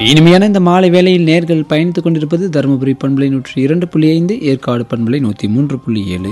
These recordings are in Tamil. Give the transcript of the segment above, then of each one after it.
இனிமையான இந்த மாலை வேளையில் நேர்கள் பயணித்துக் கொண்டிருப்பது தருமபுரி பண்பலை நூற்றி இரண்டு புள்ளி ஐந்து ஏற்காடு பண்பலை நூற்றி மூன்று புள்ளி ஏழு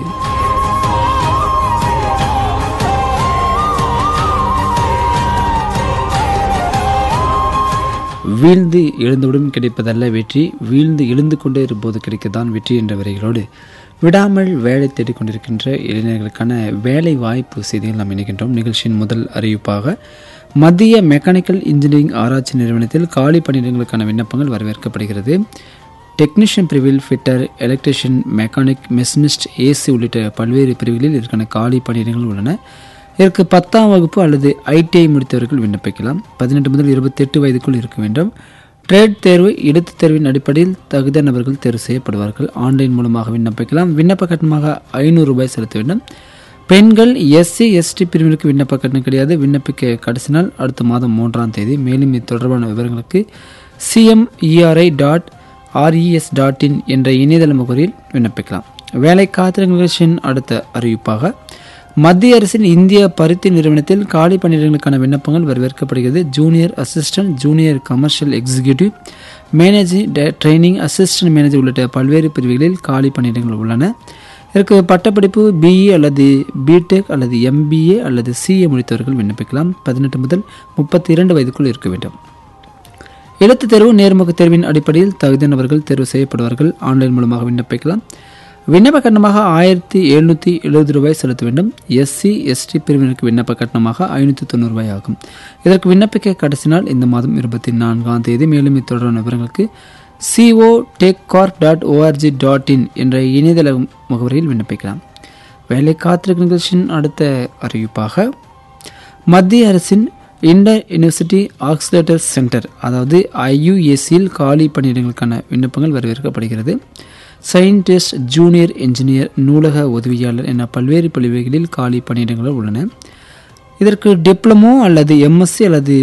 வீழ்ந்து எழுந்தவுடன் கிடைப்பதல்ல வெற்றி வீழ்ந்து எழுந்து கொண்டே இருப்போது கிடைக்கத்தான் வெற்றி என்ற வரிகளோடு விடாமல் வேலை தேடிக் கொண்டிருக்கின்ற இளைஞர்களுக்கான வேலை வாய்ப்பு செய்திகள் நாம் இணைக்கின்றோம் நிகழ்ச்சியின் முதல் அறிவிப்பாக மத்திய மெக்கானிக்கல் இன்ஜினியரிங் ஆராய்ச்சி நிறுவனத்தில் காலி பணியிடங்களுக்கான விண்ணப்பங்கள் வரவேற்கப்படுகிறது டெக்னீஷியன் பிரிவில் fitter electrician mechanic machinist AC உள்ளிட்ட பல்வேறு பிரிவுகளில் இதற்கான காலி பணியிடங்கள் உள்ளன இதற்கு பத்தாம் வகுப்பு அல்லது ஐடிஐ முடித்தவர்கள் விண்ணப்பிக்கலாம் பதினெட்டு முதல் இருபத்தெட்டு வயதுக்குள் இருக்க வேண்டும் ட்ரேட் தேர்வு எழுத்துத் தேர்வின் அடிப்படையில் தகுந்த நபர்கள் தேர்வு செய்யப்படுவார்கள் ஆன்லைன் மூலமாக விண்ணப்பிக்கலாம் விண்ணப்ப கட்டணமாக ஐநூறு ரூபாய் செலுத்த வேண்டும் பெண்கள் எஸ்சி எஸ்டி பிரிவினருக்கு விண்ணப்ப கட்டணம் கிடையாது விண்ணப்பிக்க கடைசி நாள் அடுத்த மாதம் மூன்றாம் தேதி மேலும் இது தொடர்பான விவரங்களுக்கு CMERI dot RES dot in என்ற இணையதள முகவரியில் விண்ணப்பிக்கலாம் வேலை காத்திர நிகழ்ச்சியின் அடுத்த அறிவிப்பாக மத்திய அரசின் இந்திய பருத்தி நிறுவனத்தில் காலி பணியிடங்களுக்கான விண்ணப்பங்கள் வரவேற்கப்படுகிறது junior assistant junior commercial executive managing training assistant manager உள்ளிட்ட பல்வேறு பிரிவுகளில் காலி பணியிடங்கள் உள்ளன இதற்கு பட்டப்படிப்பு பிஇ அல்லது பிடெக் அல்லது எம்பிஏ அல்லது சிஏ முடித்தவர்கள் விண்ணப்பிக்கலாம் பதினெட்டு முதல் முப்பத்தி இரண்டு வயதுக்குள் இருக்க வேண்டும் எழுத்துத் தேர்வு நேர்முக தேர்வின் அடிப்படையில் தகுதியானவர்கள் தேர்வு செய்யப்படுவார்கள் ஆன்லைன் மூலமாக விண்ணப்பிக்கலாம் விண்ணப்ப கட்டணமாக ஆயிரத்தி எழுநூற்றி எழுபது ரூபாய் செலுத்த வேண்டும் எஸ்சி எஸ்டி பிரிவினருக்கு விண்ணப்ப கட்டணமாக ஐநூற்றி தொண்ணூறு ரூபாய் ஆகும் இதற்கு விண்ணப்பிக்க கடைசி நாள் இந்த மாதம் இருபத்தி நான்காம் தேதி மேலும் இத்தொடர்பான விவரங்களுக்கு CO tech corp dot ORG dot in என்ற இணையதள முகவரியில் விண்ணப்பிக்கலாம் வேலை காத்திருக்கும் நிகழ்ச்சியின் அடுத்த அறிவிப்பாக மத்திய அரசின் இண்டர் யூனிவர்சிட்டி ஆக்சிலேட்டர் சென்டர் அதாவது ஐயுஏசியில் காலி பணியிடங்களுக்கான விண்ணப்பங்கள் வரவேற்கப்படுகிறது சயின்டிஸ்ட் ஜூனியர் என்ஜினியர் நூலக உதவியாளர் என பல்வேறு பிரிவுகளில் காலி பணியிடங்கள் உள்ளன இதற்கு டிப்ளமோ அல்லது எம்எஸ்சி அல்லது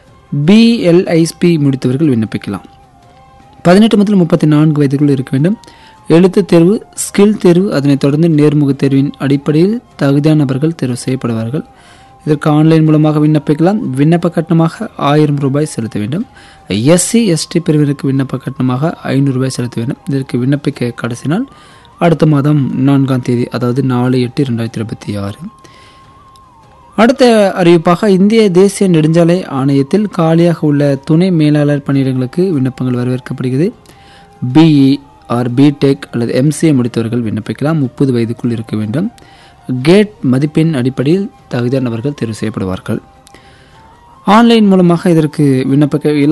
பிஎல்ஐஸ்பி முடித்தவர்கள் விண்ணப்பிக்கலாம் பதினெட்டு முதல் முப்பத்தி நான்கு வயதுக்குள் இருக்க வேண்டும் எழுத்துத் தேர்வு ஸ்கில் தேர்வு அதனைத் தொடர்ந்து நேர்முக தேர்வின் அடிப்படையில் தகுதியான நபர்கள் தேர்வு செய்யப்படுவார்கள் இதற்கு ஆன்லைன் மூலமாக விண்ணப்பிக்கலாம் விண்ணப்ப கட்டணமாக ஆயிரம் ரூபாய் செலுத்த வேண்டும் எஸ்சி எஸ்டி பிரிவினருக்கு விண்ணப்ப கட்டணமாக ஐநூறு ரூபாய் செலுத்த வேண்டும் இதற்கு விண்ணப்பிக்க கடைசி நாள் அடுத்த மாதம் நான்காம் தேதி அதாவது நாலு எட்டு ரெண்டாயிரத்தி இருபத்தி ஆறு அடுத்த அறிவிப்பாக இந்திய தேசிய நெடுஞ்சாலை ஆணையத்தில் காலியாக உள்ள துணை மேலாளர் பணியிடங்களுக்கு விண்ணப்பங்கள் வரவேற்கப்படுகிறது பிஇ ஆர் பிடெக் அல்லது எம்சிஏ முடித்தவர்கள் விண்ணப்பிக்கலாம் முப்பது வயதுக்குள் இருக்க வேண்டும் கேட் மதிப்பெண் அடிப்படையில் தகுதியானவர்கள் தேர்வு செய்யப்படுவார்கள் ஆன்லைன் மூலமாக இதற்கு விண்ணப்பிக்க